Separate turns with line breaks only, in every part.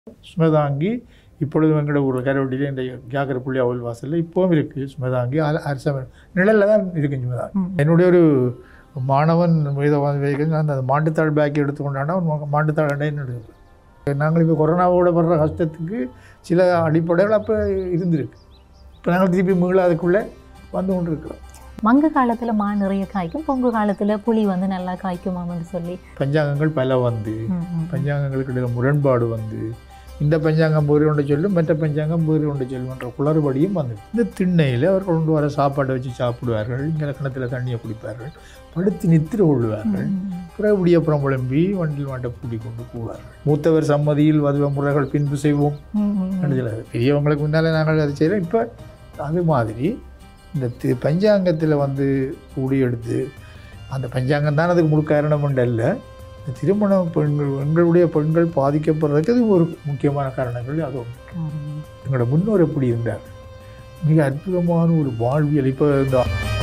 ஸ்மதாங்கி இப்பொழுது எங்களோட ஒரு கரவட்டியில் இந்த ஜாகர புள்ளி அவல் வாசலில் இப்போவும் இருக்குது ஸ்மதாங்கி அல- அரச நிழலில் தான் இருக்கு ஸ்மதாங்கி
ம்.
என்னுடைய ஒரு மாணவன் வேதவாத வேகம் நான் அந்த மாட்டுத்தாள் பேக் எடுத்துக்கொண்டானா அவன் மாட்டுத்தாள் அண்டைன்னு எடுக்கிறேன் நாங்கள் இப்போ கொரோனாவோட படுற கஷ்டத்துக்கு சில அடிப்படைகள் அப்போ இருந்திருக்கு இப்போ நாங்கள் திருப்பி மீள அதுக்குள்ளே வந்து கொண்டு இருக்கிறோம்
மங்கு காலத்துல மா நிறைய காய்க்கும் பொங்கு காலத்துல புளி வந்து நல்லா காய்க்குமாம்னு சொல்லி
பஞ்சாங்கங்கள் பல வந்து
ம், ம்.
பஞ்சாங்கங்களுக்கு இடையில முரண்பாடு வந்து இந்த பஞ்சாங்கம் வேறு ஒன்று சொல்லும் மற்ற பஞ்சாங்கம் வேறு ஒன்று சொல்லும்ன்ற குளறுபடியும் வந்து இந்த திண்ணையில் அவர் கொண்டு வர சாப்பாட்டை வச்சு சாப்பிடுவார்கள் இங்கே கிணத்துல தண்ணியை குடிப்பார்கள் படுத்து நித்திர கொள்வார்கள்
ம்,
பிறகு விடியப்புறம் புலம்பி வண்டில் வாண்டை பூட்டி கொண்டு போவார்கள் மூத்தவர் சம்மதியில் வதுவ முறைகள் பின்பு செய்வோம்
ம், ம், ம்.
நினைச்சல பெரியவங்களுக்கு முன்னாலே நாங்கள் அதை செய்கிறோம் இப்போ அது மாதிரி இந்த தி- பஞ்சாங்கத்தில் வந்து கூடி எடுத்து அந்த பஞ்சாங்கம் தான் அதுக்கு முழு காரணம் அல்ல இந்த திருமண பெண்கள் எங்களுடைய பெண்கள் பாதிக்கப்படுறதுக்கு அது ஒரு முக்கியமான காரணங்கள் அது ஒன்று.
காரணம்.
எங்களோட முன்னோர் எப்படி இருந்தார் மிக அற்புதமான ஒரு வாழ்வியல் இப்போ இந்த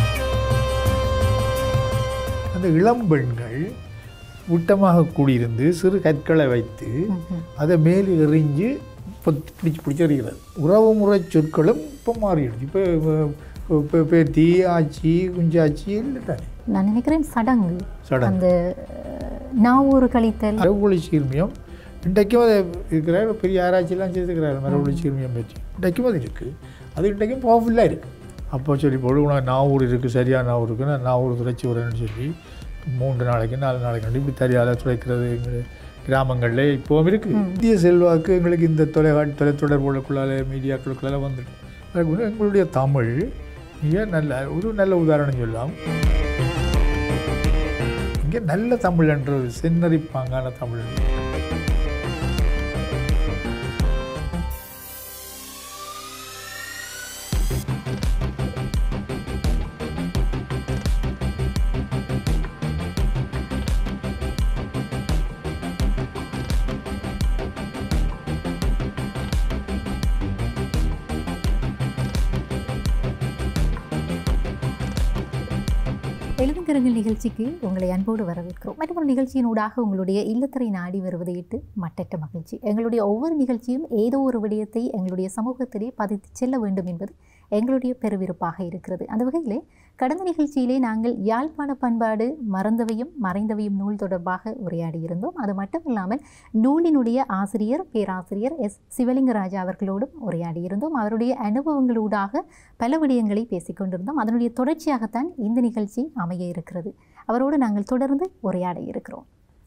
அந்த இளம் பெண்கள் விட்டமாக கூடியிருந்து சிறு கற்களை வைத்து
ம், ம்.
அதை மேல் எறிஞ்சு பொத் பிடிச்சி பிடிச்சி எறிகிறது உறவு முறை சொற்களும் இப்போ மாறிடுது இப்போ இப்போ பேத்தி ஆச்சி குஞ்சாச்சி இல்லை தானே
நான் நினைக்கிறேன் சடங்கு
சடங்கு
அந்த அஹ், நாவூறு கழித்தல்
மரபொழி சீர்மியம் இன்றைக்கும் அது இருக்கிற பெரிய ஆராய்ச்சியெல்லாம் செய்திருக்கிறார் மரபொழி சீர்மியம் பற்றி இன்றைக்கும் அது இருக்குது அது இன்றைக்கும் பவர்ஃபுல்லாக இருக்குது அப்போ சொல்லி போடு உனக்கு நாவூர் இருக்குது சரியாக நாவூர் இருக்குது நான் நாவூர் துளைச்சி வரேன்னு சொல்லி மூன்று நாளைக்கு நாலு நாளைக்கு இப்படி தெரியாத துளைக்கிறது எங்கள் கிராமங்களில் இப்போவும் இருக்குது இந்திய செல்வாக்கு எங்களுக்கு இந்த தொலைக்காட்சி தொலைத்தொடர்புகளுக்குள்ளால மீடியாக்களுக்குள்ளால வந்துடும் அதுக்கு முன்ன எங்களுடைய தமிழ் மிக நல்ல ஒரு நல்ல உதாரணம் சொல்லலாம் இங்கே நல்ல தமிழ் என்ற ஒரு செந்நறிப்பாங்கான தமிழ்
எழுதுங்கரங்கள் நிகழ்ச்சிக்கு உங்களை அன்போடு வரவேற்கிறோம் மற்றும் ஒரு நிகழ்ச்சியினூடாக உங்களுடைய இல்லத்தரை நாடி வருவதையிட்டு மட்டற்ற மகிழ்ச்சி எங்களுடைய ஒவ்வொரு நிகழ்ச்சியும் ஏதோ ஒரு விடயத்தை எங்களுடைய சமூகத்திலே பதித்து செல்ல வேண்டும் என்பது எங்களுடைய பெருவிருப்பாக இருக்கிறது அந்த வகையிலே கடந்த நிகழ்ச்சியிலே நாங்கள் யாழ்ப்பாண பண்பாடு மறந்தவையும் மறைந்தவையும் நூல் தொடர்பாக உரையாடி இருந்தோம் அது மட்டுமில்லாமல் நூலினுடைய ஆசிரியர் பேராசிரியர் எஸ் சிவலிங்கராஜா அவர்களோடும் உரையாடி இருந்தோம் அவருடைய அனுபவங்களூடாக பல விடயங்களை பேசிக்கொண்டிருந்தோம் அதனுடைய தொடர்ச்சியாகத்தான் இந்த நிகழ்ச்சி அமைய இருக்கிறது அவரோடு நாங்கள் தொடர்ந்து உரையாட இருக்கிறோம்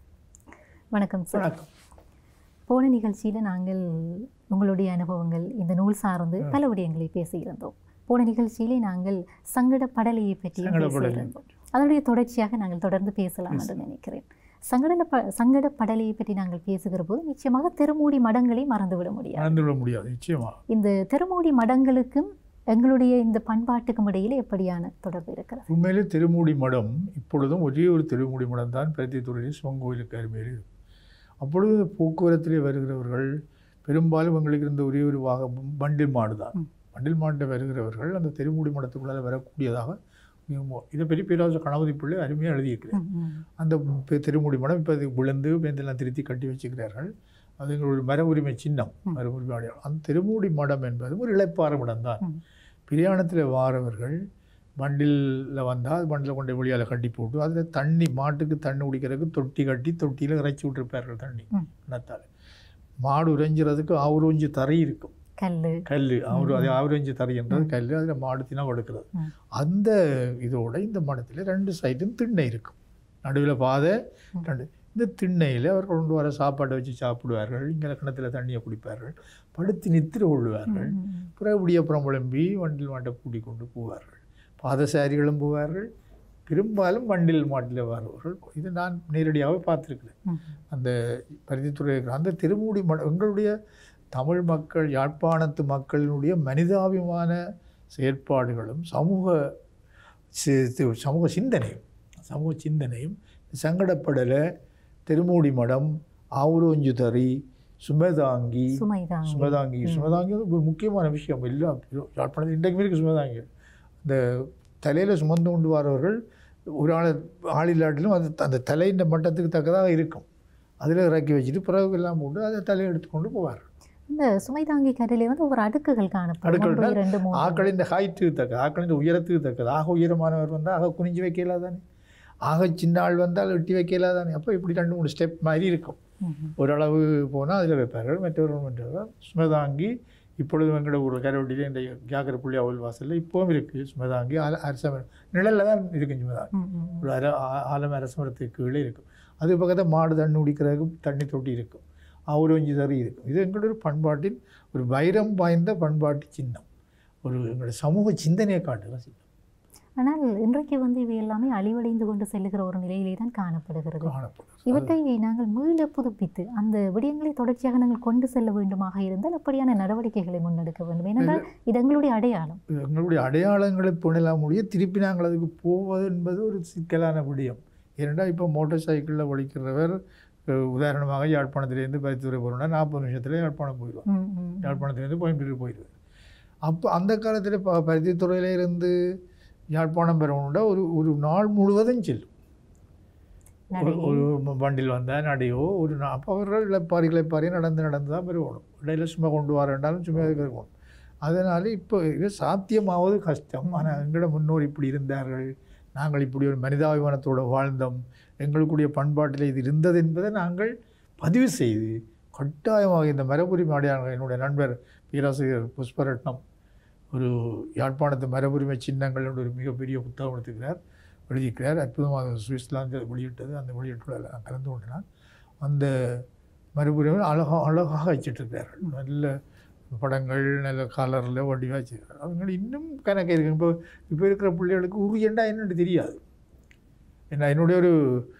வணக்கம் சார்
வணக்கம்
போன நிகழ்ச்சியில் நாங்கள் உங்களுடைய அனுபவங்கள் இந்த நூல் சார்ந்து பல விடயங்களை பேசியிருந்தோம் போன நிகழ்ச்சியிலே நாங்கள் சங்கட படலையை பற்றி
சங்கடப்படலை.
பேசியிருந்தோம் அதனுடைய தொடர்ச்சியாக நாங்கள் தொடர்ந்து பேசலாம் என்று நினைக்கிறேன் சங்கட ப சங்கட படலையை பற்றி நாங்கள் பேசுகிற போது நிச்சயமாக திருமூடி மடங்களை மறந்துவிட முடியாது
மறந்துவிட முடியாது நிச்சயமாக
இந்த திருமூடி மடங்களுக்கும் எங்களுடைய இந்த பண்பாட்டுக்கும் இடையில எப்படியான தொடர்பு இருக்கிறது
உண்மையிலே திருமூடி மடம் இப்பொழுதும் ஒரே ஒரு திருமூடி மடம் தான் பிரதித்துறையில் சிவன் கோயிலுக்கு அருமையில் இருக்கும் அப்பொழுது போக்குவரத்திலே வருகிறவர்கள் பெரும்பாலும் எங்களுக்கு இருந்த ஒரே ஒரு வாக பண்டில் மாடு தான்
ம்.
பண்டில் மாட்டை வருகிறவர்கள் அந்த திருமூடி மடத்துக்குள்ளால வரக்கூடியதாக மிகவும் இதை பற்றி பேராசர் கணபதி பிள்ளை அருமையாக எழுதியிருக்கிறார்
ம், ம்.
அந்த பெ- திருமுடி மடம் இப்போ அது விழுந்து மேந்தெல்லாம் திருத்தி கட்டி வச்சுக்கிறார்கள் அது எங்களுடைய மர உரிமை சின்னம்
ம்.
மர உரிமை அடையாளம் அந்த திருமூடி மடம் என்பது ஒரு இளைப்பாற மடம் தான்
ம்.
பிரயாணத்தில் வாரவர்கள் வண்டிலில் வந்தால் வண்டியில் கொண்டு வெளியால் கட்டி போட்டு அதில் தண்ணி மாட்டுக்கு தண்ணி குடிக்கிறதுக்கு தொட்டி கட்டி தொட்டியில் இறைச்சி விட்டுருப்பார்கள் தண்ணி
ம்.
கிணத்தால் மாடு உறைஞ்சிறதுக்கு ஆவுரஞ்சி தரை இருக்கும்
கல்லு
கல் அவரு அது
ம்.
ஆவரேஞ்சு தரைன்றது கல் அதில் மாடு தினம் கொடுக்கிறது
ம்.
அந்த இதோட இந்த மடத்தில் ரெண்டு சைடும் திண்ணை இருக்கும் நடுவில் பாதை
ம்.
ரெண்டு இந்த திண்ணையில் அவர் கொண்டு வர சாப்பாட்டை வச்சு சாப்பிடுவார்கள் இங்கே கிணத்துல தண்ணியை குடிப்பார்கள் படுத்து நித்திர கொள்வார்கள்
ம், ம்.
பிறகு விடியப்புறம் புலம்பி வண்டில் மாட்டை கூட்டி கொண்டு போவார்கள் பாதசாரிகளும் போவார்கள் பெரும்பாலும் வண்டில் மாட்டில் வருவார்கள் இது நான் நேரடியாகவே பார்த்துருக்கிறேன்
ம்.
அந்த பருத்தித்துறை இருக்கிற அந்த திருமூடி மட எங்களுடைய தமிழ் மக்கள் யாழ்ப்பாணத்து மக்களினுடைய மனிதாபிமான செயற்பாடுகளும் சமூக சி- சி- சமூக சிந்தனையும் சமூக சிந்தனையும் சங்கடப்படலை திருமூடி மடம் ஆவுரோஞ்சு தறி சுமதாங்கி
சுமைதாங்கி
சுமதாங்கி
ம்.
சுமதாங்கி வந்து ஒரு முக்கியமான விஷயம் எல்லா யாழ்ப்பாணத்தில் இன்றைக்குமே இருக்குது சுமதாங்கி இந்த தலையில் சுமந்து கொண்டு வரவர்கள் ஒரு ஆள் ஆள் இல்லாட்டிலும் அது அந்த தலையின் மட்டத்துக்கு தக்கதாக இருக்கும் அதில் இறக்கி வச்சுட்டு பிறகு எல்லாம் போட்டு அதை தலையை எடுத்துக்கொண்டு போவார்
இந்த சுமை தாங்கி கரையிலே வந்து ஒவ்வொரு அடுக்குகள் காணப்படும்
அடுக்குகள்னா
ஒன்று, இரண்டு மூணு
ஆக்களின் ஹைட்டுக்கு தக்க ஆக்களின் உயரத்துக்கு தக்கது ஆக உயரமானவர் வந்தால் ஆக குனிஞ்சு வைக்கல தானே ஆக சின்ன ஆள் வந்தால் வெட்டி வைக்கல தானே அப்போ இப்படி ரெண்டு மூணு ஸ்டெப் மாதிரி இருக்கும்
ம், ம்.
ஓரளவு போனால் அதில் வைப்பார்கள் மற்றவர்கள் மற்றவர்கள் ஸ்மதாங்கி இப்பொழுது எங்களோட ஒரு கரவட்டியில் இந்த ஜாக்கிர புள்ளி அவள் வாசலில் இப்போவும் இருக்குது ஸ்மதாங்கி அல- அரச மரம் நிழலில் தான் இருக்கு ஸ்மதாங்கி
ம், ம், ம்.
ஒரு அர ஆ- ஆலம் அரச மரத்துக்கு கீழே இருக்கும் அது பக்கத்தில் மாடு தண்ணி குடிக்கிறதுக்கு தண்ணி தொட்டி இருக்கும் ஆவுரஞ்சி தறி இருக்கும் இது எங்களோட ஒரு பண்பாட்டின் ஒரு வைரம் வாய்ந்த பண்பாட்டு சின்னம் ஒரு எங்களோட சமூக சிந்தனையை காட்டுகிற சின்னம்
ஆனால் இன்றைக்கு வந்து இவை எல்லாமே அழிவடைந்து கொண்டு செல்லுகிற ஒரு நிலையிலே தான் காணப்படுகிறது
காணப்படும்
இவற்றை நாங்கள் மீள புதுப்பித்து அந்த விடயங்களை தொடர்ச்சியாக நாங்கள் கொண்டு செல்ல வேண்டுமாக இருந்தால் அப்படியான நடவடிக்கைகளை முன்னெடுக்க வேண்டும் ஏனென்றால் இது எங்களுடைய அடையாளம்
எங்களுடைய அடையாளங்களை புணலாம் முடிய திருப்பி நாங்கள் அதுக்கு போவது என்பது ஒரு சிக்கலான விடயம் ஏனென்றால் இப்போ மோட்டார் சைக்கிளில் ஒழிக்கிறவர் அஹ், உதாரணமாக யாழ்ப்பாணத்திலேருந்து பரித்துறை போகிறோம்னா நாற்பது நிமிஷத்துல யாழ்ப்பாணம் போயிடுவோம்
ம், ம்.
யாழ்ப்பாணத்துலேருந்து கோயம்புத்தூர் போயிடுவேன் அப்போ அந்த காலத்தில் ப பருத்தித்துறையில இருந்து யாழ்ப்பாணம் பெறணுன்னா ஒரு ஒரு நாள் முழுவதும் செல்லும் ஒரு ஒரு வண்டியில் வந்தால் நடையோ ஒரு நா- அப்போ அவர்கள் இளைப்பாரி இளைப்பாரி நடந்து நடந்து தான் பெருகணும் இடையில சும்மா கொண்டு வரேன்டாலும் சும்மா இருக்கணும் அதனால் இப்போ இது சாத்தியமாவது கஷ்டம் ஆனால் எங்களோட முன்னோர் இப்படி இருந்தார்கள் நாங்கள் இப்படி ஒரு மனிதாபிமானத்தோடு வாழ்ந்தோம் எங்களுக்குடைய பண்பாட்டில் இது இருந்தது என்பதை நாங்கள் பதிவு செய்து கட்டாயமாக இந்த மரபுரிமை அடையாளங்கள் என்னுடைய நண்பர் பேராசிரியர் புஷ்பரட்னம் ஒரு யாழ்ப்பாணத்து மரபுரிமை சின்னங்கள் என்று ஒரு மிகப்பெரிய புத்தகம் எடுத்துக்கிறார் எழுதியிருக்கிறார் அற்புதமாக சுவிட்சர்லாந்து வெளியிட்டது அந்த வெளியீட்டில் நான் கலந்து கொண்டினான் அந்த மறுபுரிமை அழகாக அழகாக வச்சிட்ருக்கிறார்கள் நல்ல படங்கள் நல்ல கலரில் வடிவாக வச்சுருக்காரு அவங்க இன்னும் கணக்கு இருக்கு இப்போ இப்போ இருக்கிற பிள்ளைகளுக்கு உரியண்டா என்னன்னு தெரியாது என்ன என்னுடைய ஒரு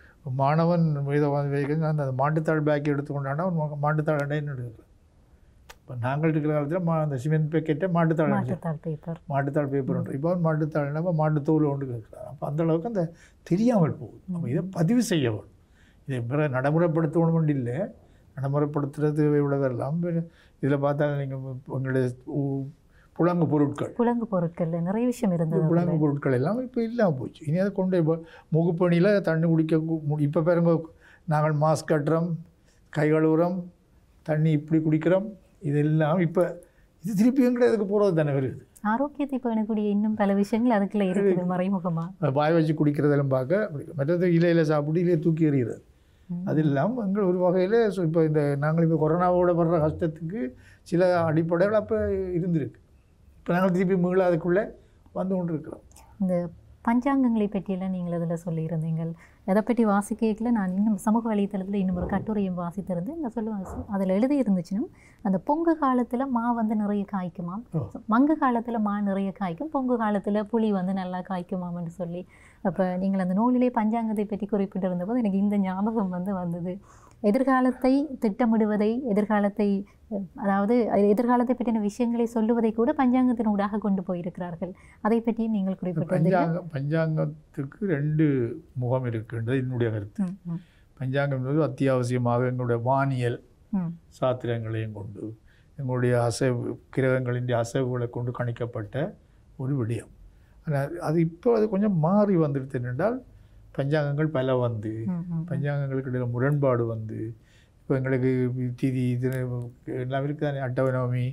மாணவன் வேதவாதி வைக்கிறது நான் அந்த மாட்டுத்தாள் பேக் எடுத்துக்கொண்டானா அவன் மாட்டுத்தாள் என்ன எடுக்கிறேன் இப்போ நாங்கள் இருக்கிற காலத்தில் மா அந்த சிமெண்ட் பேக்கெட்டை மாட்டுத்தாள் அடிச்சு
மாட்டுத்தாள் பேப்பர்
மாட்டுத்தாள் பேப்பர் இப்போ அவன் மாட்டுத்தாள் நம்ம மாட்டுத்தோல் ஒன்று கேட்குறான் அப்போ அந்த அளவுக்கு அந்த தெரியாமல் போகுது நம்ம இதை பதிவு செய்ய வேணும் இதை பிற நடைமுறைப்படுத்தணும் இல்லை நடைமுறைப்படுத்துறது இவ்வளோ வரலாம் இதில் பார்த்தா நீங்கள் உங்களுடைய உ- புழங்கு பொருட்கள்
புலங்கு பொருட்கள்ல நிறைய விஷயம் இருந்தது
புழங்கு பொருட்கள் எல்லாம் இப்போ இல்லாமல் போச்சு இனி அதை கொண்டு இப்போ முகுப்பணியில் தண்ணி குடிக்க இப்போ பாருங்க நாங்கள் மாஸ்க் கட்டுறோம் கை கழுவுறோம் தண்ணி இப்படி குடிக்கிறோம் இதெல்லாம் இப்போ இது திருப்பி எங்களை இதுக்கு போகிறது தானே வருது
ஆரோக்கியத்தை பேணக்கூடிய இன்னும் பல விஷயங்கள் அதுக்குள்ள இருக்குது மறைமுகமா
வாய் வச்சு குடிக்கிறதெல்லாம் பார்க்க பிடிக்கும். மற்றது இலையில சாப்பிட்டு இலையை தூக்கி எறிகிறது
ம்.
அது இல்லாமல் எங்கள் ஒரு வகையில் இப்போ இந்த நாங்கள் இப்போ கொரோனாவோட படுற கஷ்டத்துக்கு சில அடிப்படைகள் அப்போ இருந்திருக்கு இப்போ நாங்கள் திருப்பி மீள அதுக்குள்ளே வந்து கொண்டு இருக்கிறோம்
இந்த பஞ்சாங்கங்களை பற்றியெல்லாம் நீங்கள் அதில் சொல்லியிருந்தீங்கள் எதை பற்றி வாசிக்கல நான் இன்னும் சமூக வலைத்தளத்தில் இன்னும் ஒரு கட்டுரையும் வாசித்திருந்தேன் இந்த சொல்லுவாங்க அதில் எழுதி இருந்துச்சுன்னா அந்த பொங்கு காலத்தில் மா வந்து நிறைய காய்க்குமாம்
ஓ.
மங்கு காலத்தில் மா நிறைய காய்க்கும் பொங்கு காலத்தில் புளி வந்து நல்லா காய்க்குமாம்னு சொல்லி அப்போ நீங்கள் அந்த நூலிலே பஞ்சாங்கத்தை பற்றி குறிப்பிட்டிருந்தபோது எனக்கு இந்த ஞாபகம் வந்து வந்தது எதிர்காலத்தை திட்டமிடுவதை எதிர்காலத்தை அஹ், அதாவது எதிர்காலத்தை பற்றின விஷயங்களை சொல்லுவதை கூட பஞ்சாங்கத்தினூடாக கொண்டு போயிருக்கிறார்கள் அதை பற்றியும் நீங்கள் குறிப்பிட்டிருந்தீர்கள்
பஞ்சாங்கம் பஞ்சாங்கத்துக்கு ரெண்டு முகம் இருக்குன்றது என்னுடைய கருத்து
ம், ம்,
பஞ்சாங்கம் என்பது அத்தியாவசியமாக எங்களுடைய வானியல்
ம்,
சாத்திரங்களையும் கொண்டு எங்களுடைய அசைவு கிரகங்களின் அசைவுகளை கொண்டு கணிக்கப்பட்ட ஒரு விடயம் ஆனால் அது இப்போ அது கொஞ்சம் மாறி வந்துடுது என்றால் பஞ்சாங்கங்கள் பல வந்து
ம், ம்.
பஞ்சாங்கங்களுக்கு இடையில் முரண்பாடு வந்து இப்போ எங்களுக்கு திதி இது எல்லாம் இருக்குதானே அட்டவனவமி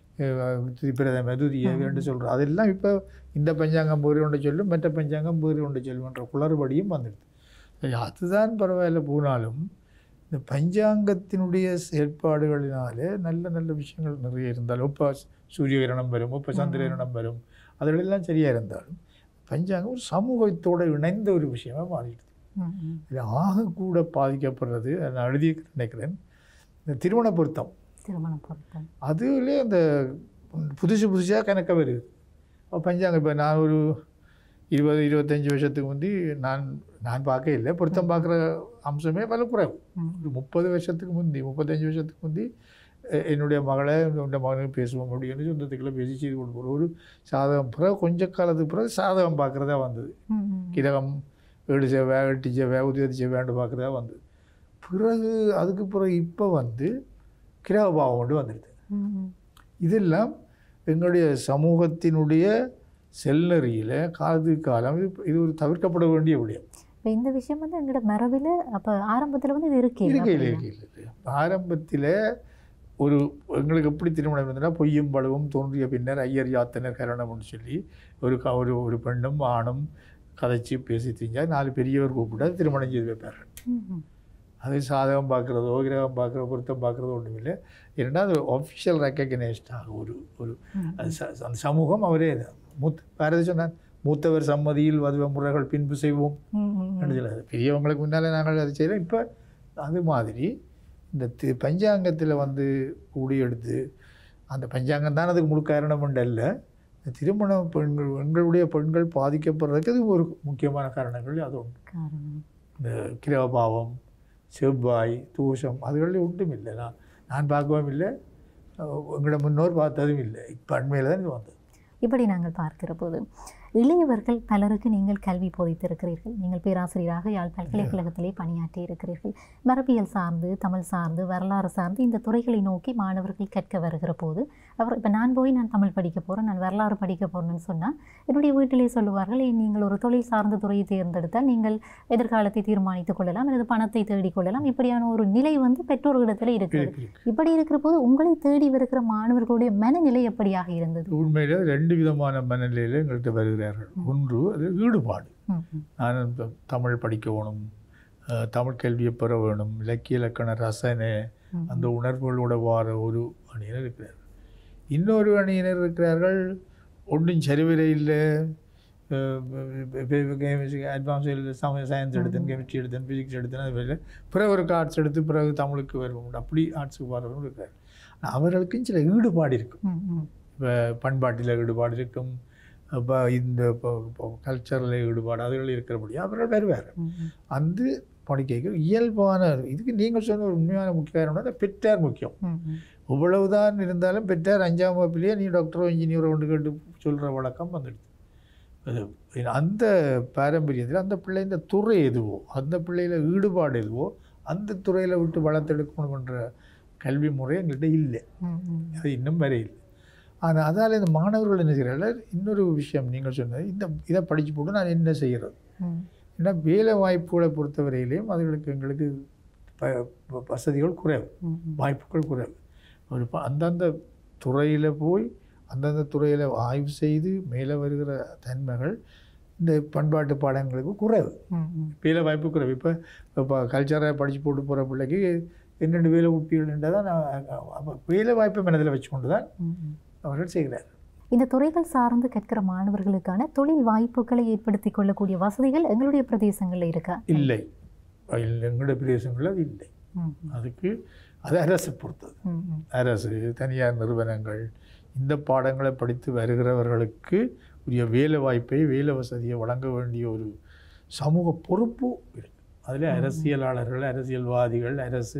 திரிபிரதம துரிய என்று சொல்கிறோம் அதெல்லாம் இப்போ இந்த பஞ்சாங்கம் பேர் கொண்டு சொல்லும் மற்ற பஞ்சாங்கம் பேர் கொண்டு சொல்லும் என்ற குளறுபடியும் வந்துடுது சரி, அதுதான் பரவாயில்ல போனாலும் இந்த பஞ்சாங்கத்தினுடைய செயற்பாடுகளினாலே நல்ல நல்ல விஷயங்கள் நிறைய இருந்தாலும் இப்போ சூரிய கிரணம் வரும் இப்போ சந்திர கிரணம் வரும் அதிலெல்லாம் சரியாக இருந்தாலும் பஞ்சாங்கம் ஒரு சமூகத்தோடு இணைந்த ஒரு விஷயமா மாறிடுது
ம், ம்.
இது ஆக கூட பாதிக்கப்படுறது அதை நான் எழுதி நினைக்கிறேன் இந்த திருமண பொருத்தம்
திருமணம் பொருத்தம்
அதுலேயே அந்த புதுசு புதுசாக கணக்க வருது அப்ப பஞ்சாங்கம் இப்போ நான் ஒரு இருபது இருபத்தஞ்சி வருஷத்துக்கு முந்தி நான் நான் பார்க்க இல்லை பொருத்தம் பார்க்குற அம்சமே பல குறைவு
ம்,
ஒரு முப்பது வருஷத்துக்கு முந்தி முப்பத்தஞ்சு வருஷத்துக்கு முந்தி எ- என்னுடைய மகளை என்னுடைய மகனுக்கு பேசுவோம் அப்படின்னு சொந்தத்துக்குள்ள பேசி செய்து கொடுப்போம் ஒரு சாதகம் பிறகு கொஞ்ச காலத்துக்கு பிறகு சாதகம் பார்க்குறதா வந்தது
ம், ம்.
கிரகம் ஏழு சேவை எட்டு சேவை உதவி சேவையாண்டு பார்க்குறதா வந்தது பிறகு அதுக்கு பிறகு இப்போ வந்து கிரக பாவம் கொண்டு வந்துடுது
ம், ம்.
இதெல்லாம் எங்களுடைய சமூகத்தினுடைய செல்லறியில் காலத்துக்கு காலம் இது இது ஒரு தவிர்க்கப்பட வேண்டிய விடயம்
இப்போ இந்த விஷயம் வந்து எங்களோட மரபில் அப்போ ஆரம்பத்தில் வந்து இது இருக்கே
இருக்கையில் இருக்கையில் ஆரம்பத்தில் ஒரு எங்களுக்கு எப்படி திருமணம் இருந்ததுன்னா பொய்யும் பழுவும் தோன்றிய பின்னர் ஐயர் யாத்தனர் கரணம்னு சொல்லி ஒரு க- ஒரு ஒரு பெண்ணும் ஆணும் கதைச்சு பேசி தெரிஞ்சால் நாலு பெரியவர் கூப்பிட்டு அது திருமணம் செய்து வைப்பார்கள் அது சாதகம் பார்க்குறதோ கிரகம் பார்க்குறதோ பொருத்தம் பார்க்குறதோ ஒன்றும் இல்லை ஏன்னா அது ஒஃபிஷியல் ரெக்கக்னைஸ்டாக ஒரு ஒரு அது ச- அந்த சமூகம் அவரே மூத்த வேறு எது சொன்னார் மூத்தவர் சம்மதியில் வதுவ முறைகள் பின்பு செய்வோம் சொல்லுது பெரியவங்களுக்கு முன்னாலே நாங்கள் அதை செய்கிறோம் இப்போ அது மாதிரி இந்த தி பஞ்சாங்கத்தில் வந்து கூடி எடுத்து அந்த பஞ்சாங்கம் தான் அதுக்கு முழு காரணம் அல்ல இந்த திருமண பெண்கள் எங்களுடைய பெண்கள் பாதிக்கப்படுறதுக்கு அது ஒரு முக்கியமான காரணங்கள் அது ஒன்று
காரணம்
இந்த கிரகபாவம் செவ்வாய் தூஷம் அதுகளில் ஒன்றும் இல்லை நான் நான் பார்க்கவும் இல்லை அஹ் எங்களோட முன்னோர் பார்த்ததும் இல்லை இப்போ அண்மையில் தான் இது வந்தது
இப்படி நாங்கள் பார்க்கிற போது இளையவர்கள் பலருக்கு நீங்கள் கல்வி போதித்திருக்கிறீர்கள் நீங்கள் பேராசிரியராக யாழ் பல்கலைக்கழகத்திலே பணியாற்றி இருக்கிறீர்கள் மரபியல் சார்ந்து தமிழ் சார்ந்து வரலாறு சார்ந்து இந்த துறைகளை நோக்கி மாணவர்கள் கற்க வருகிற போது அவர் இப்போ நான் போய் நான் தமிழ் படிக்க போகிறேன் நான் வரலாறு படிக்க போகிறேன்னு சொன்னால் என்னுடைய வீட்டிலே சொல்லுவார்கள் "ஏய், நீங்கள் ஒரு தொழில் சார்ந்த துறையை தேர்ந்தெடுத்தால் நீங்கள் எதிர்காலத்தை தீர்மானித்துக் கொள்ளலாம் அல்லது பணத்தை தேடிக் கொள்ளலாம் இப்படியான ஒரு நிலை வந்து பெற்றோர்களிடத்தில் இருக்கிறது
இருக்கு, இருக்கு.
இப்படி இருக்கிற போது உங்களை தேடி வருகிற மாணவர்களுடைய மனநிலை எப்படியாக இருந்தது
உண்மையில் ரெண்டு விதமான மனநிலையில் எங்கள்கிட்ட வருகிறார்கள் ஒன்று அது ஈடுபாடு
ம், ம்.
நான் இந்த தமிழ் படிக்கணும் அஹ், தமிழ் கல்வியை பெற வேணும் இலக்கிய இலக்கண ரசனை
ம்.
அந்த உணர்வுகளோட வார ஒரு அணியினர் இருக்கிறார் இன்னொரு அணியினர் இருக்கிறார்கள் ஒன்றும் சரிவரை இல்லை அட்வான்ஸ் சயின்ஸ் எடுத்தேன் கெமிஸ்ட்ரி எடுத்தேன் ஃபிசிக்ஸ் எடுத்தேன் அது இல்லை பிறகு ஒரு ஆர்ட்ஸ் எடுத்து பிறகு தமிழுக்கு வருவோம் அப்படி ஆர்ட்ஸுக்கு வரவங்க இருக்கிறார் ஆனா, அவர்களுக்கும் சில ஈடுபாடு இருக்கும்
ம், ம்.
இப்போ பண்பாட்டில் ஈடுபாடு இருக்கும் இப்போ இந்த கல்ச்சரில் ஈடுபாடு அதுகளில் இருக்கிறபடியா அவர்கள் வருவார்
ம், ம்.
அந்த படிக்கைக்கு இயல்பான இதுக்கு நீங்கள் சொன்ன ஒரு உண்மையான முக்கிய காரணம் அந்த பெற்றார் முக்கியம்
ம், ம்.
இவ்வளவுதான் இருந்தாலும் பெற்றார் அஞ்சாம் வகுப்பிலேயே நீ டாக்டரோ இன்ஜினியரோ ஒன்று கேட்டு சொல்கிற வழக்கம் வந்துடுது அது அந்த பாரம்பரியத்தில் அந்த பிள்ளை இந்த துறை எதுவோ அந்த பிள்ளையில ஈடுபாடு எதுவோ அந்த துறையில் விட்டு வளர்த்தெடுக்கணுன்ற கல்வி முறை எங்கள்கிட்ட இல்லை
ம், ம்.
அது இன்னும் வரையில் ஆனால் அதால் இந்த மாணவர்கள் என்ன செய்கிறார்கள் இன்னொரு விஷயம் நீங்கள் சொன்னது இந்த இதை படித்து போட்டு நான் என்ன செய்கிறது
ம்.
ஏன்னா வேலை வாய்ப்புகளை பொறுத்தவரையிலையும் அதுகளுக்கு எங்களுக்கு ப ப- வசதிகள் குறைவு
ம், ம்.
வாய்ப்புகள் குறைவு ஒரு ப- அந்தந்த துறையில் போய் அந்தந்த துறையில் ஆய்வு செய்து மேலே வருகிற தன்மைகள் இந்த பண்பாட்டு பாடங்களுக்கு குறைவு
ம், ம்.
வேலை வாய்ப்பு குறைவு இப்போ இப்போ கல்ச்சரை படித்து போட்டு போகிற பிள்ளைக்கு என்னென்ன வேலை உட்பீடுன்றதை நான் அப்போ வேலை வாய்ப்பை மனதில் வச்சுக்கொண்டு தான்
ம், ம்.
அவர்கள் செய்கிறார்
இந்த துறைகள் சார்ந்து கற்கிற மாணவர்களுக்கான தொழில் வாய்ப்புகளை ஏற்படுத்தி கொள்ளக்கூடிய வசதிகள் எங்களுடைய பிரதேசங்களில் இருக்கா
இல்லை இல்லை, எங்களுடைய பிரதேசங்களில் அது இல்லை
ம்,
அதுக்கு அது அரசு பொறுத்தது
ம், ம்.
அரசு தனியார் நிறுவனங்கள் இந்த பாடங்களை படித்து வருகிறவர்களுக்கு உரிய வேலை வாய்ப்பை வேலை வசதியை வழங்க வேண்டிய ஒரு சமூக பொறுப்பு இருக்கு அதில் அரசியலாளர்கள் அரசியல்வாதிகள் அரசு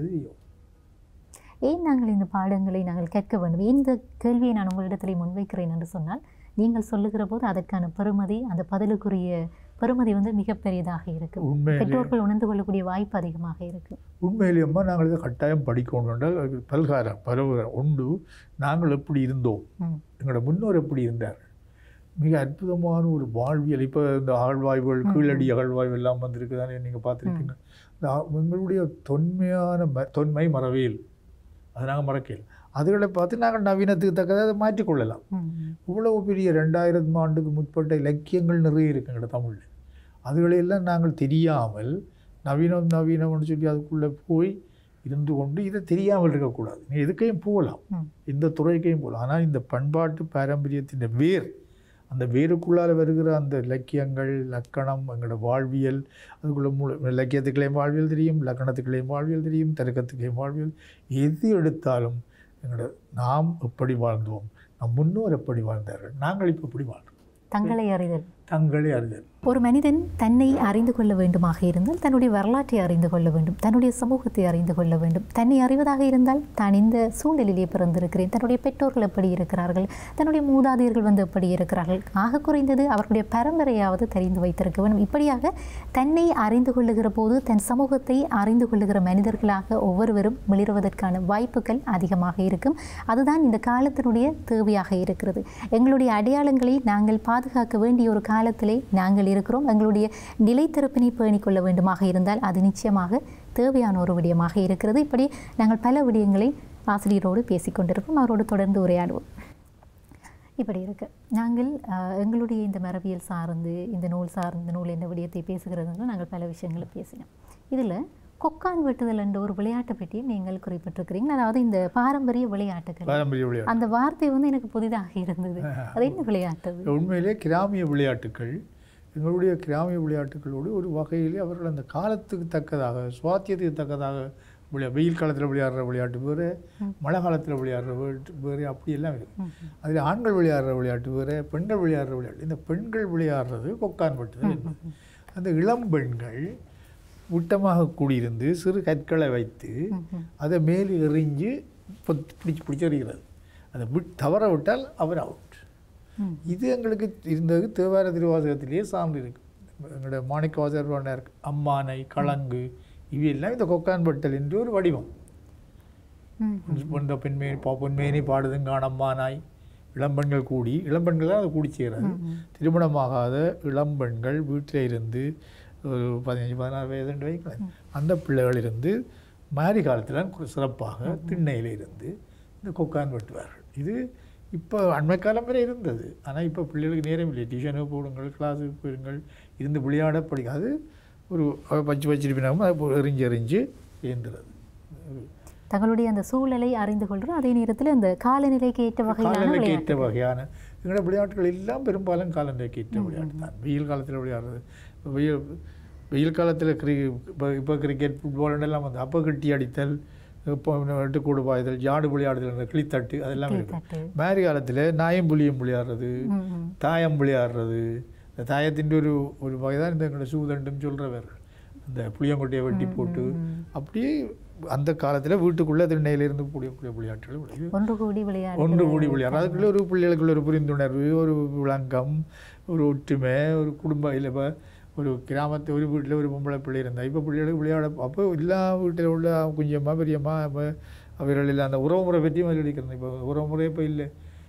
ஏன் நாங்கள் இந்த பாடங்களை நாங்கள் கற்க வேண்டும் ஏன் இந்த கேள்வியை நான் உங்களிடத்தில் முன்வைக்கிறேன் என்று சொன்னால் நீங்கள் சொல்லுகிற போது அதற்கான பெறுமதி அந்த பதிலுக்குரிய பெறுமதி வந்து மிகப்பெரியதாக இருக்கு
உண்மையிலே
பெற்றோர்கள் உணர்ந்து கொள்ளக்கூடிய வாய்ப்பு அதிகமாக இருக்கு
உண்மையிலேயம்மா நாங்கள் இதை கட்டாயம் படிக்கணும் என்றால் அது பல்காரம் பரவுகிற உண்டு நாங்கள் எப்படி இருந்தோம்
ம்,
எங்களோட முன்னோர் எப்படி இருந்தார்கள் மிக அற்புதமான ஒரு வாழ்வியல் இப்போ இந்த ஆழ்வாய்வுகள் கீழடி அகழ்வாய்வு எல்லாம் வந்திருக்குதானே நீங்கள் பார்த்துருப்பீங்க இந்த ஆ- எங்களுடைய தொன்மையான ம தொன்மை மறவியல் அதை நாங்கள் மறக்கல அதுகளை பார்த்து நாங்கள் நவீனத்துக்கு தக்கதை அதை மாற்றிக்கொள்ளலாம்
ம், ம்.
இவ்வளவு பெரிய ரெண்டாயிரம் ஆண்டுக்கு முற்பட்ட இலக்கியங்கள் நிறைய இருக்குங்கிற தமிழில் அதுகளையெல்லாம் நாங்கள் தெரியாமல் நவீனம் நவீனம்னு சொல்லி அதுக்குள்ளே போய் இருந்து கொண்டு இதை தெரியாமல் இருக்கக்கூடாது நீ எதுக்கையும் போகலாம்
ம்.
இந்த துறைக்கையும் போகலாம் ஆனால் இந்த பண்பாட்டு பாரம்பரியத்தின் வேர் அந்த வேருக்குள்ளால் வருகிற அந்த இலக்கியங்கள் லக்கணம் எங்களோட வாழ்வியல் அதுக்குள்ள மூல இலக்கியத்துக்குள்ளேயும் வாழ்வியல் தெரியும் லக்கணத்துக்குள்ளேயும் வாழ்வியல் தெரியும் தருக்கத்துக்குள்ளேயும் வாழ்வியல் எது எடுத்தாலும் எங்களோட நாம் எப்படி வாழ்ந்தோம் நம் முன்னோர் எப்படி வாழ்ந்தார்கள் நாங்கள் இப்போ எப்படி வாழ்றோம்
தங்களை அறிதல்
தங்களே அறிதல்
ஒரு மனிதன் தன்னை அறிந்து கொள்ள வேண்டுமாக இருந்தால் தன்னுடைய வரலாற்றை அறிந்து கொள்ள வேண்டும் தன்னுடைய சமூகத்தை அறிந்து கொள்ள வேண்டும் தன்னை அறிவதாக இருந்தால் தான் இந்த சூழலிலே பிறந்திருக்கிறேன் தன்னுடைய பெற்றோர்கள் எப்படி இருக்கிறார்கள் தன்னுடைய மூதாதையர்கள் வந்து எப்படி இருக்கிறார்கள் ஆக குறைந்தது அவர்களுடைய பரம்பரையாவது தெரிந்து வைத்திருக்க வேண்டும் இப்படியாக தன்னை அறிந்து கொள்ளுகிற போது தன் சமூகத்தை அறிந்து கொள்ளுகிற மனிதர்களாக ஒவ்வொருவரும் மிளிருவதற்கான வாய்ப்புகள் அதிகமாக இருக்கும் அதுதான் இந்த காலத்தினுடைய தேவையாக இருக்கிறது எங்களுடைய அடையாளங்களை நாங்கள் பாதுகாக்க வேண்டிய ஒரு காலத்திலே நாங்கள் இருக்கிறோம் எங்களுடைய நிலைத்திருப்பினை பேணிக் கொள்ள வேண்டுமாக இருந்தால் அது நிச்சயமாக தேவையான ஒரு விடயமாக இருக்கிறது இப்படி நாங்கள் பல விடயங்களை ஆசிரியரோடு பேசிக்கொண்டிருப்போம் அவரோடு தொடர்ந்து உரையாடுவோம் இப்படி இருக்கு நாங்கள் அஹ், எங்களுடைய இந்த மரபியல் சார்ந்து இந்த நூல் சார்ந்து இந்த நூல் என்ன விடயத்தை பேசுகிறதுன்னு நாங்கள் பல விஷயங்களை பேசினோம் இதில் கொக்கான் வெட்டுதல் என்ற ஒரு விளையாட்டை பற்றியும் நீங்கள் குறிப்பிட்டிருக்கிறீங்க அதாவது இந்த பாரம்பரிய விளையாட்டுகள்
பாரம்பரிய விளையாட்டு
அந்த வார்த்தை வந்து எனக்கு புதிதாக இருந்தது அது என்ன விளையாட்டு அது?
உண்மையிலே கிராமிய விளையாட்டுகள் எங்களுடைய கிராமிய விளையாட்டுகளோடு ஒரு வகையிலே அவர்கள் அந்த காலத்துக்கு தக்கதாக சுவாத்தியத்துக்கு தக்கதாக விளையா வெயில் காலத்தில் விளையாடுற விளையாட்டு வேறு மழை காலத்தில் விளையாடுற விளையாட்டு வேறு அப்படியெல்லாம் இருக்கு அதில் ஆண்கள் விளையாடுற விளையாட்டு வேறு பெண்கள் விளையாடுற விளையாட்டு இந்த பெண்கள் விளையாடுறது கொக்கான் பட்டுதல் என்பது அந்த இளம் பெண்கள் விட்டமாக கூடியிருந்து சிறு கற்களை வைத்து அதை மேல் எறிஞ்சு பொத்- பிடிச்சு பிடிச்சு எறிகிறது அதை விட் தவற விட்டால் அவர் அவுட்
ம்.
இது எங்களுக்கு இருந்தது தேவார திருவாசகத்திலேயே சார்ந்து இருக்கு எங்களோட மாணிக்க வாசகர் இருக்கு அம்மானை களங்கு இவையெல்லாம் இந்த கொக்கான் பட்டல் என்று ஒரு வடிவம்
ம்.
இந்த பெண்மேனி பா பொன்மேனி பாடுதுங்கான் அம்மானாய் இளம்பெண்கள் கூடி இளம்பெண்கள் தான் அதை கூடி செய்கிறது திருமணமாகாத இளம்பெண்கள் வீட்டில் இருந்து ஒரு பதினஞ்சு பதினாறு வயது ரெண்டு வைக்கலாம் அந்த பிள்ளைகள் இருந்து மாரி காலத்தில் சிறப்பாக திண்ணையில் இருந்து இந்த கொக்கான் வெட்டுவார்கள் இது இப்போ அண்மை காலம் வரை இருந்தது ஆனால் இப்போ பிள்ளைகளுக்கு நேரம் இல்லை டியூஷனுக்கு போடுங்கள் கிளாஸுக்கு போயிருங்கள் இருந்து விளையாட படிக்காது ஒரு வச்சு வச்சிருப்பினாலும் அதை போ- எறிஞ்சு எறிஞ்சு ஏந்துறது
தங்களுடைய அந்த சூழலை அறிந்து கொள்கிறோம் அதே நேரத்தில் அந்த காலநிலைக்கு ஏற்ற வகையிலான
காலநிலைக்கு
விளையாட்டு
ஏற்ற வகையான எங்களோட விளையாட்டுகள் எல்லாம் பெரும்பாலும் காலநிலைக்கு ஏற்ற விளையாட்டு தான் வெயில் காலத்தில் விளையாடுறது இப்ப வெயில் வெயில் காலத்தில் கிரி இப்போ இப்போ கிரிக்கெட் ஃபுட்பால் எல்லாம் வந்து அப்போ கட்டி அடித்தல் இப்போ வெட்டுக்கூடு பாய்தல் ஜாடு விளையாடுதல் அந்த கிளித்தட்டு அதெல்லாம் இருக்கு
தட்டு
மேரி காலத்தில் நாயும் புளியும் விளையாடுறது
ம், ம்.
தாயம் விளையாடுறது இந்த தாயத்தின் ஒரு ஒரு வகை தான் இந்த எங்களோட சூதண்டும் சொல்கிறவர் இந்த புளியங்கொட்டையை வெட்டி போட்டு அப்படியே அந்த காலத்தில் வீட்டுக்குள்ளே திண்ணையிலிருந்து கூடிய விளையாட்டுகள் விளையாடு
ஒன்று கூடி விளையாடு
ஒன்று கூடி விளையாடுறது அதுக்குள்ள ஒரு பிள்ளைகளுக்குள்ள ஒரு புரிந்துணர்வு ஒரு விளங்கம் ஒரு ஒற்றுமை ஒரு குடும்ப இல்லை இப்போ ஒரு கிராமத்து ஒரு வீட்டில் ஒரு பொம்பளை பிள்ளை இருந்தால் இப்போ பிள்ளைகளுக்கு விளையாட அப்போ எல்லா வீட்டில் உள்ள குஞ்சம்மா பெரியம்மா இப்போ அவர்கள் எல்லாம் அந்த உறவுமுறை பற்றியும் அதில் இப்போ உறவுமுறை இப்போ இல்லை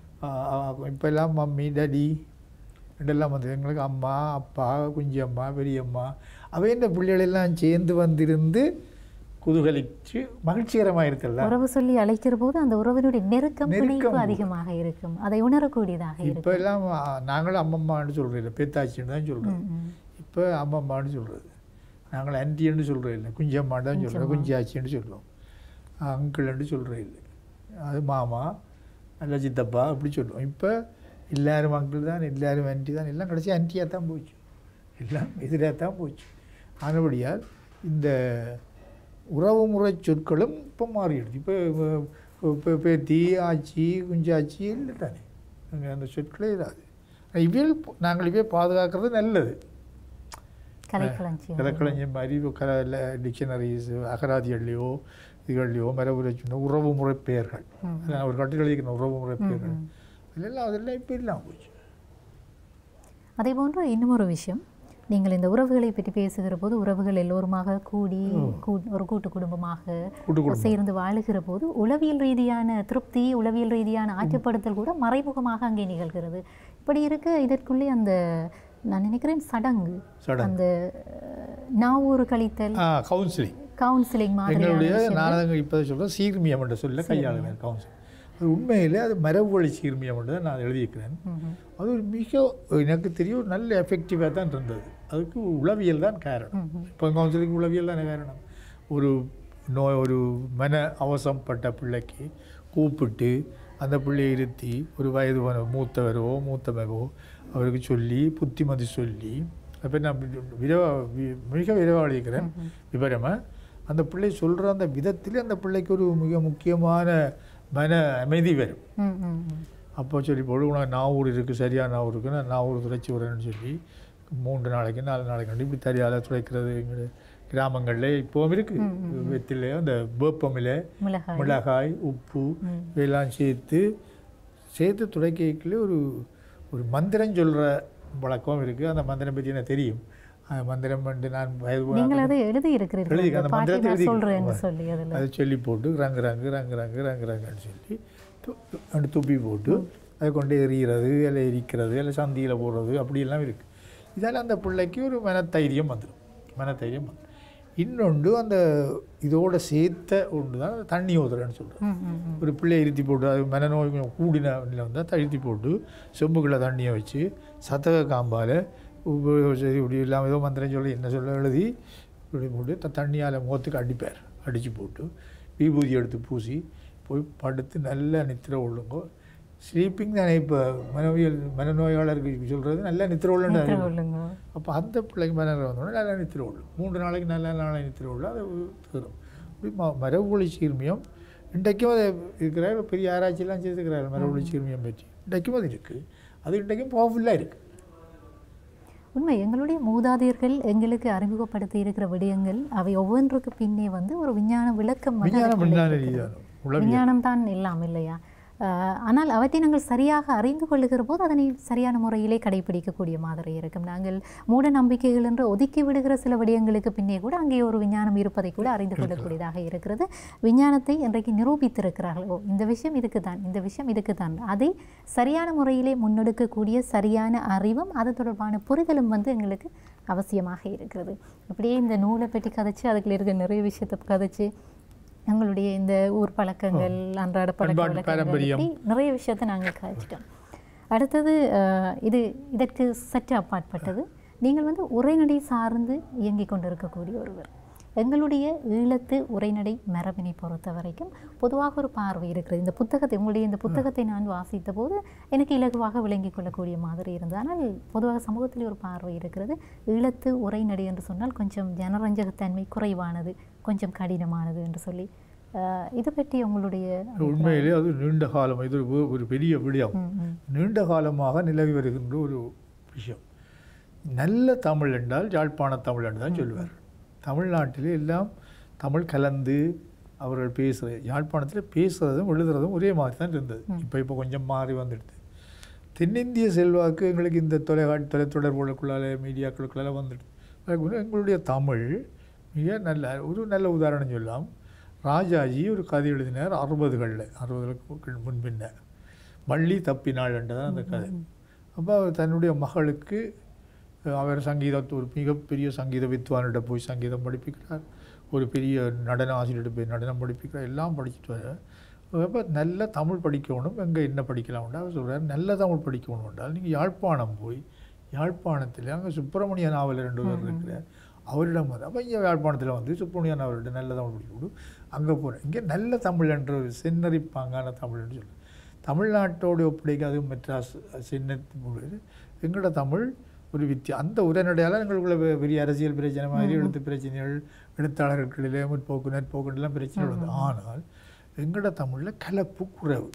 இப்போ எல்லாம் மம்மி டாடி இதெல்லாம் வந்து எங்களுக்கு அம்மா அப்பா குஞ்சியம்மா பெரியம்மா அவை இந்த பிள்ளைகளெல்லாம் சேர்ந்து வந்திருந்து குதூகலிச்சு மகிழ்ச்சிகரமாக இருக்கல
உறவு சொல்லி அழைக்கிற போது அந்த உறவினுடைய நெருக்கம்
நெருக்கம்.
பிணைப்பு அதிகமாக இருக்கும் அதை உணரக்கூடியதாக
இப்போ
இருக்கும்
எல்லாம் ஆ, நாங்களும் அம்மம்மான்னு சொல்கிறோம் இல்லை பேத்தாச்சின்னு தான் சொல்கிறோம்
ம், ம்.
இப்போ அம்மம்மான்னு சொல்கிறது நாங்கள் ஆன்டின்னு சொல்கிறோம் இல்லை குஞ்சம்மான்னு தான் சொல்கிறோம் குஞ்சாச்சின்னு சொல்லுவோம் அங்கிள்னு சொல்கிறோம் இல்லை அது மாமா அல்ல சித்தப்பா அப்படி சொல்லுவோம் இப்போ எல்லாரும் அங்கிள் தான் எல்லாரும் ஆன்டி தான் எல்லாம் கடைசி ஆன்ட்டியாக தான் போச்சு எல்லாம் எதிராக தான் போச்சு ஆனபடியால் இந்த உறவுமுறை சொற்களும் இப்போ மாறிடுது இப்போ இப்போ பேத்தி ஆச்சி குஞ்சாச்சி இல்லை தானே அங்கே அந்த சொற்களே இல்லாது இவையில் நாங்கள் இவே பாதுகாக்கிறது நல்லது
கலைக்களஞ்சியம்
கலக்கலைஞர் மாதிரி கல டிக்ஷனரிஸ் அகராதிகள்லையோ இதுகள்லையோ மரபுரை சொன்ன உறவு முறை பெயர்கள்
ம்.
அதான் ஒரு கட்டுரை எழுதிக்கிற உறவு முறை பெயர்கள்
ம்.
அதெல்லாம் அதெல்லாம் இப்போ இல்லாமல் போச்சு
அதே போன்று இன்னும் ஒரு விஷயம் நீங்கள் இந்த உறவுகளை பற்றி பேசுகிற போது உறவுகள் எல்லோருமாக கூடி கூ- ஒரு கூட்டு குடும்பமாக
கூட்டு குடும்பம்.
சேர்ந்து வாழுகிற போது உளவியல் ரீதியான திருப்தி உளவியல் ரீதியான ஆற்றுப்படுத்தல் கூட மறைமுகமாக அங்கே நிகழ்கிறது இப்படி இருக்க இதற்குள்ளே அந்த நான் நினைக்கிறேன் சடங்கு
சடங்கு.
அந்த அஹ், நாவூறு கழித்தல்
ஆ கவுன்சிலிங்
கவுன்சிலிங் மாதிரியான
எங்களுடைய
விஷயம்.
நாடகங்கள் இப்போ சொல்கிறேன் சீர்மியம் என்ற சொல்ல கையாளுகிறேன் கவுன்சில் அது உண்மையிலே அது மரபு வழி சீர்மியம் என்று தான் நான் எழுதியிருக்கிறேன்
ம்ஹும்.
அது ஒரு மிக எனக்கு தெரியும் நல்ல எஃபெக்டிவாக தான் இருந்தது அதுக்கு உளவியல் தான் காரணம்
ம்ஹும்.
இப்போ கவுன்சிலிங் உளவியல் தானே காரணம் ஒரு நோய் ஒரு மன அவசரப்பட்ட பிள்ளைக்கு கூப்பிட்டு அந்த பிள்ளையை இருத்தி ஒரு வயது வ- மூத்தவரோ மூத்தவரோ அவருக்கு சொல்லி புத்திமதி சொல்லி அப்போ நான் விரவா வி- மிக விரைவாக எழுதிக்கிறேன் விவரமாக அந்த பிள்ளை சொல்கிற அந்த விதத்தில் அந்த பிள்ளைக்கு ஒரு மிக முக்கியமான மன அமைதி வரும்
ம், ம், ம்.
அப்போ சொல்லி போடு உனக்கு நாவூர் இருக்குது சரியான நாவூர் இருக்குது நான் நாவூர் துடைச்சி வரேன்னு சொல்லி மூன்று நாளைக்கு நாலு நாளைக்கு கண்டு இப்படி தரியால் துடைக்கிறது எங்கள் கிராமங்களில் இப்போவும் இருக்குது வெத்தில அந்த வேப்பமில
மிளகாய்
மிளகாய் உப்பு
ம்.
இதெல்லாம் சேர்த்து சேர்த்து துடைக்கல ஒரு ஒரு மந்திரம் சொல்கிற வழக்கம் இருக்குது அந்த மந்திரம் பற்றி எனக்கு தெரியும் அந்த மந்திரம் வந்து நான் வயது
நீங்கள் அதை எழுதி இருக்கிறீர்கள்
எழுதி-
அந்த
அந்த
பாட்டி
மந்திரத்தை
நான்
எழுதி-
சொல்றேன்னு
ஆமா.
சொல்லி அதில்
அதை சொல்லி போட்டு ரங்கு ரங்கு ரங்கு ரங்கு ரங்கு ரங்குன்னு சொல்லி து- து- அப்படி துப்பி போட்டு அதை கொண்டு எறிகிறது இல்லை எரிக்கிறது இல்லை சந்தியில் போடுறது அப்படியெல்லாம் இருக்குது இதால் அந்த பிள்ளைக்கு ஒரு மனத்தைரியம் வந்துடும் மனத்தைரியம் வந்துடும் இன்னொன்று அந்த இதோட சேர்த்த ஒன்று தான் தண்ணி ஊதுறேன்னு சொல்கிறேன்
ம், ம், ம்.
ஒரு பிள்ளையை இருத்தி போட்டு அது மனநோய் கொஞ்சம் கூடின நிலை வந்தால் தழுத்தி போட்டு செம்புக்குள்ள தண்ணியை வச்சு சத்தக காம்பால் சரி இப்படி இல்லாமல் ஏதோ மந்திரம் சொல்லி என்ன சொல்ல எழுதி இப்படி போட்டு த தண்ணியால் முகத்துக்கு அடிப்பார் அடித்து போட்டு விபூதி எடுத்து பூசி போய் படுத்து நல்ல நித்திரை உள்ளுங்கோ ஸ்லீப்பிங் தானே இப்போ மனவியல் மனநோயாளருக்கு சொல்கிறது நல்ல நித்திரை உள்ளன்னு
நித்திரை கொள்ளுங்க
அப்போ அந்த பிள்ளைக்கு மனநிலை வந்தோடனே நல்லா நித்திரை உள்ளும் மூன்று நாளைக்கு நல்ல நாளை நித்திரை உள்ள அது தரும் இப்படி ம மரபுவழி சீர்மியம் இன்றைக்கும் அது இருக்கிற பெரிய ஆராய்ச்சியெல்லாம் செய்திருக்கிறார் மரபுவழி சீர்மியம் பற்றி இன்றைக்கும் அது இருக்குது அது இன்றைக்கும் பவர்ஃபுல்லாக இருக்குது
உண்மை எங்களுடைய மூதாதையர்கள் எங்களுக்கு அறிமுகப்படுத்தி இருக்கிற விடயங்கள் அவை ஒவ்வொன்றுக்கு பின்னே வந்து ஒரு விஞ்ஞான விளக்கம் வந்து
விஞ்ஞானம்
அதற்குள்ளே
விஞ்ஞான
இருக்குது.
ரீதியான உளவியல்
விஞ்ஞானம் தான் எல்லாம் இல்லையா ஆஹ் ஆனால் அவற்றை நாங்கள் சரியாக அறிந்து கொள்ளுகிற போது அதனை சரியான முறையிலே கடைபிடிக்கக்கூடிய மாதிரி இருக்கும் நாங்கள் மூட நம்பிக்கைகள் என்று ஒதுக்கி விடுகிற சில விடயங்களுக்கு பின்னே கூட அங்கே ஒரு விஞ்ஞானம் இருப்பதை கூட அறிந்து கொள்ளக்கூடியதாக இருக்கிறது விஞ்ஞானத்தை இன்றைக்கு நிரூபித்திருக்கிறார்கள் ஓ இந்த விஷயம் இதுக்கு தான் இந்த விஷயம் இதுக்கு தான் அதை சரியான முறையிலே முன்னெடுக்கக்கூடிய சரியான அறிவும் அது தொடர்பான புரிதலும் வந்து எங்களுக்கு அவசியமாக இருக்கிறது அப்படியே இந்த நூலை பற்றி கதைச்சு அதுக்குள்ள இருக்க நிறைய விஷயத்தை கதைச்சு எங்களுடைய இந்த ஊர் பழக்கங்கள் அன்றாட பழக்க
பண்பாட்டு
வழக்கங்கள்
பாரம்பரியம்.
இப்படி நிறைய விஷயத்தை நாங்கள் காய்ச்சிட்டோம் அடுத்தது அஹ், இது இதற்கு சற்று அப்பாற்பட்டது நீங்கள் வந்து உரைநடை சார்ந்து இயங்கிக் கொண்டிருக்கக்கூடிய ஒருவர் எங்களுடைய ஈழத்து உரைநடை மரபினை பொறுத்த வரைக்கும் பொதுவாக ஒரு பார்வை இருக்கிறது இந்த புத்தகத்தை உங்களுடைய இந்த புத்தகத்தை நான் வாசித்த போது எனக்கு இலகுவாக விளங்கிக் கொள்ளக்கூடிய மாதிரி இருந்தது ஆனால் பொதுவாக சமூகத்தில் ஒரு பார்வை இருக்கிறது ஈழத்து உரைநடை என்று சொன்னால் கொஞ்சம் ஜனரஞ்சகத்தன்மை குறைவானது கொஞ்சம் கடினமானது என்று சொல்லி அஹ், இது பற்றி உங்களுடைய
உண்மையிலே அது நீண்ட காலம் இது ஒரு- ஒரு பெரிய விடயம்
ம், ம்.
நீண்ட காலமாக நிலவி வருகின்ற ஒரு விஷயம் நல்ல தமிழ் என்றால் யாழ்ப்பாண தமிழ் என்று தான் சொல்லுவார் தமிழ்நாட்டிலே எல்லாம் தமிழ் கலந்து அவர்கள் பேசுகிற யாழ்ப்பாணத்தில் பேசுகிறதும் எழுதுறதும் ஒரே மாதிரி தான் இருந்தது இப்போ இப்போ கொஞ்சம் மாறி வந்துடுது தென்னிந்திய செல்வாக்கு எங்களுக்கு இந்த தொலைக்காட்சி தொலைத்தொடர்புகளுக்குள்ளால மீடியாக்களுக்குள்ளால வந்துடுது அதுக்கு எங்களுடைய தமிழ் மிக நல்ல ஒரு நல்ல உதாரணம் சொல்லலாம் ராஜாஜி ஒரு கதை எழுதினார் அறுபதுகளில் அறுபதுகளுக்கு முன்பின்ன வள்ளி தப்பினாள் என்றதான் அந்த கதை அப்போ அவர் தன்னுடைய மகளுக்கு அஹ், அவர் சங்கீதத்தை ஒரு மிகப்பெரிய சங்கீத வித்வானிட்ட போய் சங்கீதம் படிப்பிக்கிறார் ஒரு பெரிய நடன ஆசிரியர்கிட்ட போய் நடனம் படிப்பிக்கிறார் எல்லாம் படிச்சுட்டு வர அப்போ நல்ல தமிழ் படிக்கணும் எங்கே என்ன படிக்கலாம்டா அவர் சொல்கிறார் நல்ல தமிழ் படிக்கணும் என்றால் நீங்கள் யாழ்ப்பாணம் போய் யாழ்ப்பாணத்தில் அங்கே சுப்பிரமணிய நாவலர் ரெண்டு பேர் இருக்கிறார் அவரிடம் வந்து அப்போ இங்கே யாழ்ப்பாணத்தில் வந்து சுப்பிரமணிய நாவலர்கிட்ட நல்ல தமிழ் படிக்க விடு அங்கே போகிறேன் இங்கே நல்ல தமிழ் என்ற ஒரு செந்நறிப்பாங்கான தமிழ்னு சொல்லு தமிழ்நாட்டோடு ஒப்படைக்காது மெட்ராஸ் சின்ன எங்களோட தமிழ் ஒரு வித்தியா அந்த உரைநடையால் எங்களுக்குள்ள பெ- பெரிய அரசியல் பிரச்சனை மாதிரி எழுத்து பிரச்சனைகள் எழுத்தாளர்களிலே முற்போக்கு நற்போக்குலாம் பிரச்சனைகள் வந்து ஆனால் எங்களோட தமிழில் கலப்பு குறைவு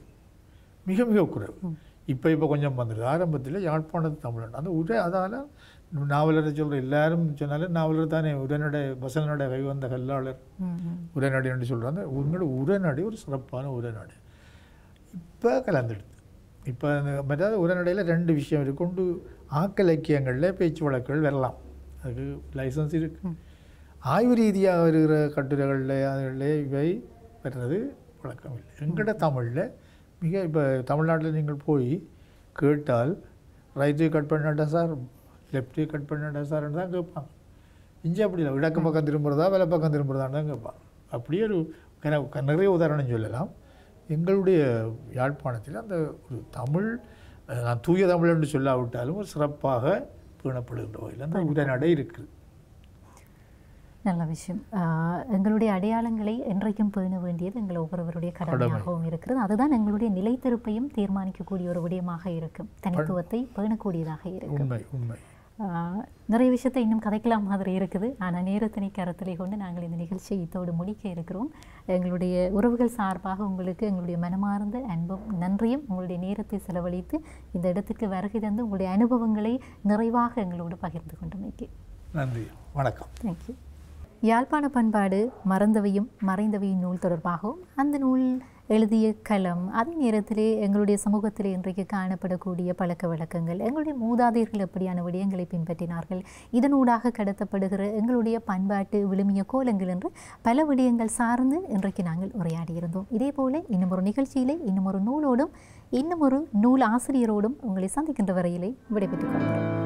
மிக மிக குறைவு இப்போ இப்போ கொஞ்சம் வந்துடுது ஆரம்பத்தில் யாழ்ப்பாணத்து தமிழன் அந்த உரை அதால் நாவலரை சொல்கிற எல்லாரும் சொன்னாலும் நாவலர் தானே உரைநடை வசனடை கைவந்த கல்லாளர்
ம், ம்.
உரைநடை என்று சொல்கிறாங்க உங்களோட உரைநடை ஒரு சிறப்பான உரைநடை இப்போ கலந்துடுது இப்போ மற்றது உரைநடையில் ரெண்டு விஷயம் இருக்கு கொண்டு ஆக்க இலக்கியங்களில் பேச்சு வழக்குகள் வரலாம் அதுக்கு லைசன்ஸ் இருக்கு ஆய்வு ரீதியாக வருகிற கட்டுரைகளில் அதுகளில் இவை வர்றது வழக்கம் இல்லை எங்கட தமிழில் மிக இப்போ தமிழ்நாட்டில் நீங்கள் போய் கேட்டால் ரைட்டு கட் பண்ணாட்டா சார் லெஃப்ட்டு கட் பண்ணாட்டா சார்னு தான் கேட்பாங்க இஞ்சி அப்படி இல்லை இடக்கு பக்கம் திரும்புறதா வலை பக்கம் திரும்புறதான்னு தான் கேட்பாங்க அப்படியே ஒரு கன- க- நிறைய உதாரணம் சொல்லலாம் எங்களுடைய யாழ்ப்பாணத்தில் அந்த ஒரு தமிழ் அஹ், நான் தூய தமிழ் என்று சொல்லாவிட்டாலும் ஒரு சிறப்பாக பேணப்படுகின்ற வகையில் அந்த உரைநடை இருக்குது
நல்ல விஷயம் ஆஹ் எங்களுடைய அடையாளங்களை என்றைக்கும் பேண வேண்டியது எங்கள் ஒவ்வொருவருடைய கடமையாகவும் இருக்கிறது அதுதான் எங்களுடைய நிலைத்திருப்பையும் தீர்மானிக்கக்கூடிய ஒரு விடயமாக இருக்கும் தனித்துவத்தை பேணக்கூடியதாக இருக்கும்
உண்மை உண்மை
ஆஹ் நிறைய விஷயத்தை இன்னும் கதைக்கலாம் மாதிரி இருக்குது ஆனால் நேரத்தினை கருத்திலே கொண்டு நாங்கள் இந்த நிகழ்ச்சியை இத்தோடு முடிக்க இருக்கிறோம் எங்களுடைய உறவுகள் சார்பாக உங்களுக்கு எங்களுடைய மனமார்ந்த அன்பும் நன்றியும் உங்களுடைய நேரத்தை செலவழித்து இந்த இடத்துக்கு வருகை தந்து உங்களுடைய அனுபவங்களை நிறைவாக எங்களோடு பகிர்ந்து கொண்டமைக்கு
நன்றி வணக்கம்
தேங்க்யூ யாழ்ப்பாண பண்பாடு மறந்தவையும் மறைந்தவையும் நூல் தொடர்பாகவும் அந்த நூல் எழுதிய களம் அதே நேரத்திலே எங்களுடைய சமூகத்திலே இன்றைக்கு காணப்படக்கூடிய பழக்க வழக்கங்கள் எங்களுடைய மூதாதையர்கள் எப்படியான விடயங்களை பின்பற்றினார்கள் இதனூடாக கடத்தப்படுகிற எங்களுடைய பண்பாட்டு விழுமிய கோலங்கள் என்று பல விடயங்கள் சார்ந்து இன்றைக்கு நாங்கள் உரையாடியிருந்தோம் இதே போல இன்னும் ஒரு நிகழ்ச்சியிலே இன்னும் ஒரு நூலோடும் இன்னும் ஒரு நூல் ஆசிரியரோடும் உங்களை சந்திக்கின்ற வரையிலே விடைபெற்றுக் கொள்கிறோம்